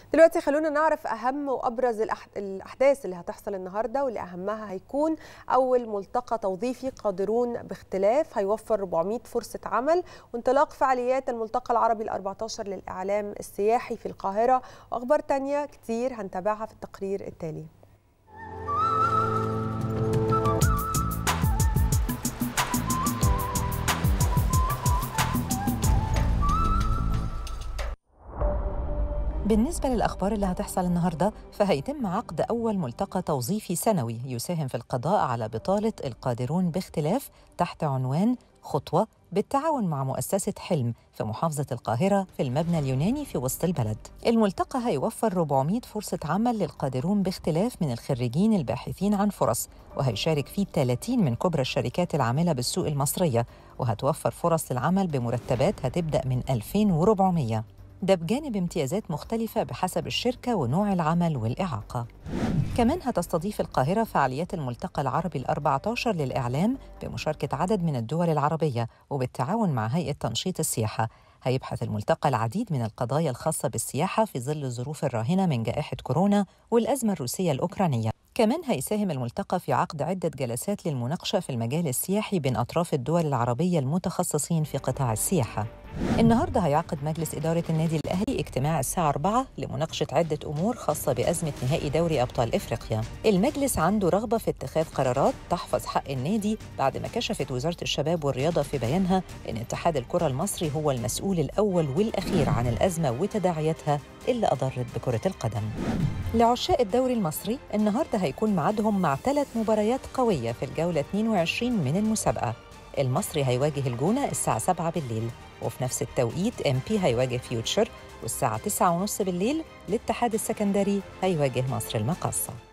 دلوقتي خلونا نعرف اهم وابرز الاحداث اللي هتحصل النهارده واللي اهمها هيكون اول ملتقى توظيفي قادرون باختلاف هيوفر 400 فرصه عمل وانطلاق فعاليات الملتقى العربي ال14 للاعلام السياحي في القاهره واخبار تانية كتير هنتابعها في التقرير التالي بالنسبة للأخبار اللي هتحصل النهاردة فهيتم عقد أول ملتقى توظيفي سنوي يساهم في القضاء على بطالة القادرون باختلاف تحت عنوان خطوة بالتعاون مع مؤسسة حلم في محافظة القاهرة في المبنى اليوناني في وسط البلد الملتقى هيوفر 400 فرصة عمل للقادرون باختلاف من الخريجين الباحثين عن فرص وهيشارك فيه 30 من كبرى الشركات العاملة بالسوق المصرية وهتوفر فرص للعمل بمرتبات هتبدأ من 2400 ده بجانب امتيازات مختلفة بحسب الشركة ونوع العمل والإعاقة. كمان هتستضيف القاهرة فعاليات الملتقى العربي ال14 للإعلام بمشاركة عدد من الدول العربية وبالتعاون مع هيئة تنشيط السياحة. هيبحث الملتقى العديد من القضايا الخاصة بالسياحة في ظل الظروف الراهنة من جائحة كورونا والأزمة الروسية الأوكرانية. كمان هيساهم الملتقى في عقد عدة جلسات للمناقشة في المجال السياحي بين أطراف الدول العربية المتخصصين في قطاع السياحة. النهارده هيعقد مجلس إدارة النادي الأهلي اجتماع الساعة 4 لمناقشة عدة أمور خاصة بأزمة نهائي دوري أبطال إفريقيا. المجلس عنده رغبة في اتخاذ قرارات تحفظ حق النادي بعد ما كشفت وزارة الشباب والرياضة في بيانها إن اتحاد الكرة المصري هو المسؤول الأول والأخير عن الأزمة وتداعياتها اللي أضرت بكرة القدم. لعشاق الدوري المصري النهارده هيكون ميعادهم مع ثلاث مباريات قوية في الجولة 22 من المسابقة. المصري هيواجه الجونة الساعة 7 بالليل وفي نفس التوقيت ام بي هيواجه فيوتشر والساعة 9:30 بالليل الاتحاد السكندري هيواجه مصر المقاصة